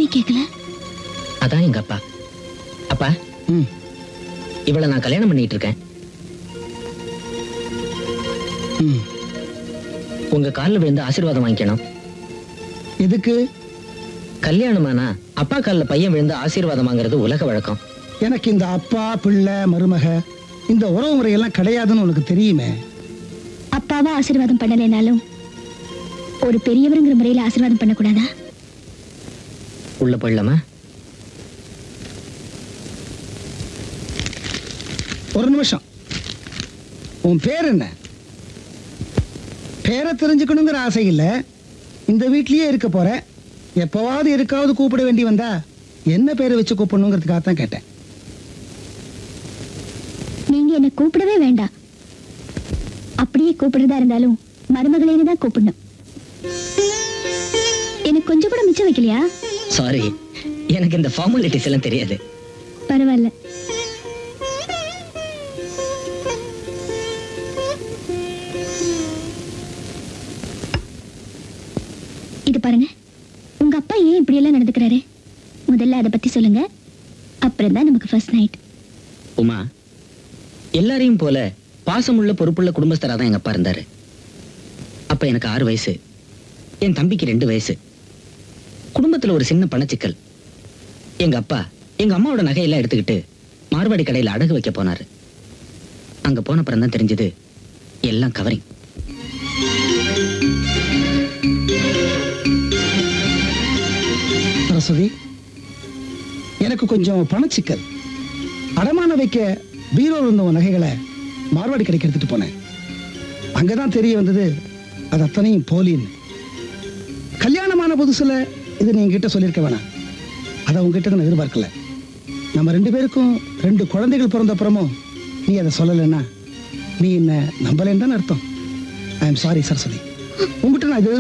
நீ கேட்கல அதான் எங்க அப்பா அப்பா ம் இவளை நான் கல்யாணம் பண்ணிட்டு இருக்கேன் ம் உங்க காலில் விழுந்து ஆசீர்வாதம் வாங்கிக்கணும் எதுக்கு கல்யாணமானா அப்பா காலில் பையன் விழுந்து ஆசீர்வாதம் வாங்குறது உலக வழக்கம் எனக்கு இந்த அப்பா பிள்ளை மருமக இந்த உறவு முறையெல்லாம் கிடையாதுன்னு உனக்கு தெரியுமே அப்பாவா ஆசீர்வாதம் பண்ணலைனாலும் ஒரு பெரியவருங்கிற முறையில ஆசீர்வாதம் பண்ணக்கூடாதா உள்ள போயிடலாமா ஒரு நிமிஷம் உன் பேர் என்ன பேரை தெரிஞ்சுக்கணுங்கிற ஆசை இல்ல இந்த வீட்லயே இருக்க போற எப்பவாவது எதுக்காவது கூப்பிட வேண்டி வந்தா என்ன பேரை வச்சு கூப்பிடணுங்கிறதுக்காக தான் கேட்டேன் நீங்க என்ன கூப்பிடவே வேண்டாம் அப்படியே கூப்பிடுறதா இருந்தாலும் மருமகளேன்னு தான் கூப்பிடணும் எனக்கு கொஞ்சம் கூட மிச்சம் வைக்கலையா சாரி எனக்கு இந்த ஃபார்மாலிட்டிஸ் எல்லாம் தெரியாது பரவாயில்ல இது பாருங்க உங்க அப்பா ஏன் இப்படி எல்லாம் நடந்துக்கிறாரு முதல்ல அதை பத்தி சொல்லுங்க அப்புறம் தான் நமக்கு ஃபர்ஸ்ட் நைட் உமா எல்லாரையும் போல பாசமுள்ள பொறுப்புள்ள குடும்பஸ்தரா தான் எங்க அப்பா இருந்தாரு அப்ப எனக்கு ஆறு வயசு என் தம்பிக்கு ரெண்டு வயசு குடும்பத்துல ஒரு சின்ன பணச்சிக்கல் எங்க அப்பா எங்க அம்மாவோட நகையெல்லாம் எடுத்துக்கிட்டு மார்வாடி கடையில அடகு வைக்க போனாரு அங்க போன அப்புறம் தான் தெரிஞ்சது எல்லாம் கவரிங் சரஸ்வதி எனக்கு கொஞ்சம் பணச்சிக்கல் அடமான வைக்க பீரோ இருந்த உன் நகைகளை மார்வாடி கடைக்கு எடுத்துட்டு போனேன் அங்கதான் தெரிய வந்தது அது அத்தனையும் போலின்னு கல்யாணமான புதுசுல இது நீ என்கிட்ட சொல்லியிருக்க வேணாம் அதை உங்ககிட்ட நான் எதிர்பார்க்கல நம்ம ரெண்டு பேருக்கும் ரெண்டு குழந்தைகள் பிறந்த அப்புறமும் நீ அதை சொல்லலைன்னா நீ என்ன நம்பலேன்னு தானே அர்த்தம் ஐ எம் சாரி சரஸ்வதி உங்ககிட்ட நான் இது